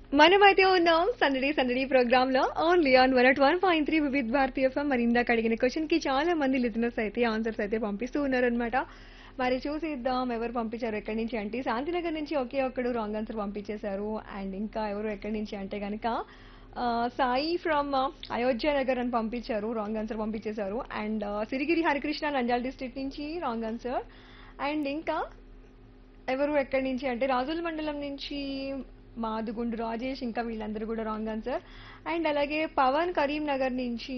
మనమైతే ఉన్నాం సందడి సందడి ప్రోగ్రామ్ లో only on one at one point three Vividh Bharati FM మరి ఇందాక అడిగిన క్వశ్చన్ కి చాలా మంది లిజనర్స్ అయితే ఆన్సర్స్ అయితే పంపిస్తూ ఉన్నారనమాట మరి చూసిద్దాం ఎవరు పంపించారు ఎక్కడి నుంచి అంటే శాంతినగర్ నుంచి ఒకే ఒక్కడు రాంగ్ ఆన్సర్ పంపించేశారు అండ్ ఇంకా ఎవరు ఎక్కడి నుంచి అంటే కనుక ఆ, సాయి ఫ్రమ్ అయోధ్య నగర్ అని పంపించారు రాంగ్ ఆన్సర్ పంపించేశారు అండ్ సిరిగిరి హరికృష్ణ నంజాల్ డిస్ట్రిక్ట్ నుంచి రాంగ్ ఆన్సర్ అండ్ ఇంకా ఎవరు ఎక్కడి నుంచి అంటే రాజుల మండలం నుంచి మాదుగుండు రాజేష్ ఇంకా వీళ్ళందరూ కూడా రాంగ్ ఆన్సర్ అండ్ అలాగే పవన్ కరీం నగర్ నుంచి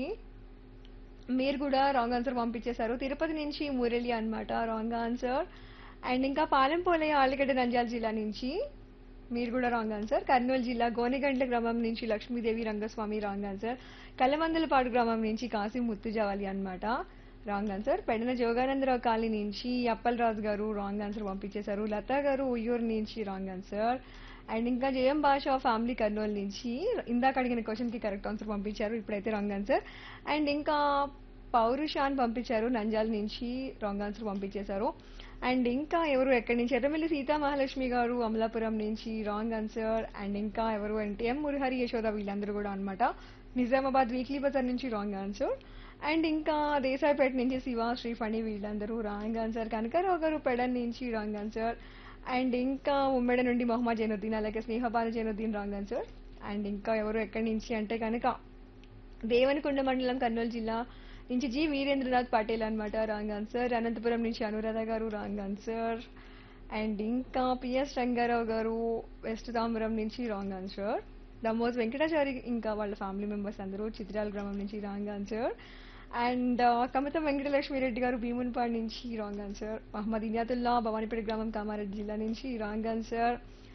మీరు కూడా రాంగ్ ఆన్సర్ పంపించేశారు తిరుపతి నుంచి మురళి అన్నమాట రాంగ్ ఆన్సర్ అండ్ ఇంకా పాలెంపోలయ్య ఆలగడ్డ నంద్యాల జిల్లా నుంచి మీరు కూడా రాంగ్ ఆన్సర్ కర్నూలు జిల్లా గోనెగండ్ల గ్రామం నుంచి లక్ష్మీదేవి రంగస్వామి రాంగ్ ఆన్సర్ కలమందలపాడు గ్రామం నుంచి కాశీ ముత్తుజావాలి అన్నమాట wrong answer Pedana Joganandarao colony నుంచి అప్పలరాజు గారు రాంగ్ ఆన్సర్ పంపించేశారు లతా గారు ఉయ్యూరు నుంచి రాంగ్ ఆన్సర్ అండ్ ఇంకా జయం భాష ఫ్యామిలీ కర్నూలు నుంచి ఇందాక అడిగిన క్వశ్చన్ కి కరెక్ట్ ఆన్సర్ పంపించారు ఇప్పుడైతే రాంగ్ ఆన్సర్ అండ్ ఇంకా పౌరుషాన్ పంపించారు నంజాల నుంచి రాంగ్ ఆన్సర్ పంపించేశారు అండ్ ఇంకా ఎవరు ఎక్కడి నుంచి ఎర్రమిల్లి సీతా మహాలక్ష్మి గారు అమలాపురం నుంచి రాంగ్ ఆన్సర్ అండ్ ఇంకా ఎవరు అంటే ఎం మురహరి యశోద వీళ్ళందరూ కూడా అన్నమాట నిజామాబాద్ వీక్లీ బజార్ నుంచి రాంగ్ ఆన్సర్ అండ్ ఇంకా దేశాయిపేట నుంచి శివ శ్రీఫణి వీళ్ళందరూ రాంగ్ ఆన్సర్ కనకరావు గారు పెడన్ నుంచి రాంగ్ ఆన్సర్ అండ్ ఇంకా ఉమ్మెడ నుండి మొహమ్మద్ జైనుద్దీన్ అలాగే Snehabanu Zainuddin wrong answer and ఇంకా ఎవరు ఎక్కడి నుంచి అంటే కనుక దేవనకొండ మండలం కర్నూలు జిల్లా నుంచి జి వీరేంద్రనాథ్ పాటిల్ అన్నమాట రాంగ్ ఆన్సర్ అనంతపురం నుంచి Anuradha garu wrong answer and ఇంకా పిఎస్ రంగారావు గారు వెస్ట్ తాంబరం నుంచి రాంగ్ ఆన్సర్ దమోజ్ వెంకటాచారి ఇంకా వాళ్ళ ఫ్యామిలీ మెంబర్స్ అందరూ చిత్రాల గ్రామం నుంచి wrong answer and Kamatham Venkatalakshmi Reddy garu Bhimunipadu నుంచి రాంగ్ ఆన్సర్ మహమ్మద్ ఇనియాతుల్లా భవానీపేట గ్రామం కామారెడ్డి జిల్లా నుంచి రాంగ్ ఆన్సర్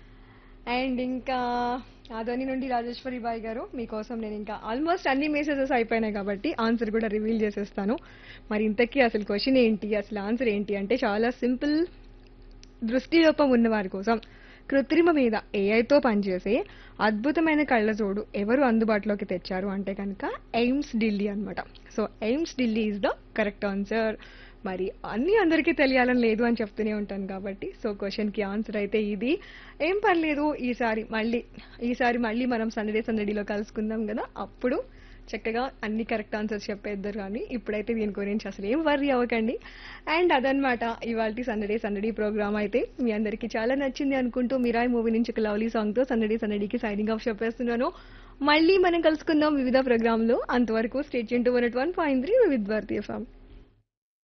అండ్ ఇంకా ఆదోని నుండి రాజేశ్వరి బాయ్ గారు మీకోసం నేను ఇంకా ఆల్మోస్ట్ అన్ని మెసేజెస్ అయిపోయినాయి కాబట్టి ఆన్సర్ కూడా రివీల్ చేసేస్తాను మరి ఇంతకీ అసలు క్వశ్చన్ ఏంటి అసలు ఆన్సర్ ఏంటి అంటే చాలా సింపుల్ దృష్టిలోపం ఉన్న వారి కోసం కృత్రిమ మీద ఏఐతో పనిచేసే అద్భుతమైన కళ్ళజోడు ఎవరు అందుబాటులోకి తెచ్చారు అంటే కనుక ఎయిమ్స్ ఢిల్లీ అన్నమాట so AIIMS Delhi is the correct answer మరి అన్ని అందరికీ తెలియాలని లేదు అని చెప్తూనే ఉంటాను కాబట్టి సో క్వశ్చన్కి ఆన్సర్ అయితే ఇది ఏం పర్లేదు ఈసారి మళ్ళీ ఈసారి మళ్ళీ మనం సందడి సందడిలో కలుసుకుందాం కదా అప్పుడు చక్కగా అన్ని కరెక్ట్ ఆన్సర్స్ చెప్పేద్దరు కానీ ఇప్పుడైతే దీని గురించి అసలు ఏం వర్రీ అవ్వకండి అండ్ అదనమాట ఇవాళ సందడి సందడి ప్రోగ్రామ్ అయితే మీ అందరికీ చాలా నచ్చింది అనుకుంటూ మిరాయి మూవీ నుంచి ఒక లవ్లీ సాంగ్తో సందడి సందడికి సైనింగ్ ఆఫ్ చెప్పేస్తున్నాను మళ్ళీ మనం కలుసుకుందాం వివిధ ప్రోగ్రాంలో అంతవరకు state to one one point three Vividh Bharati form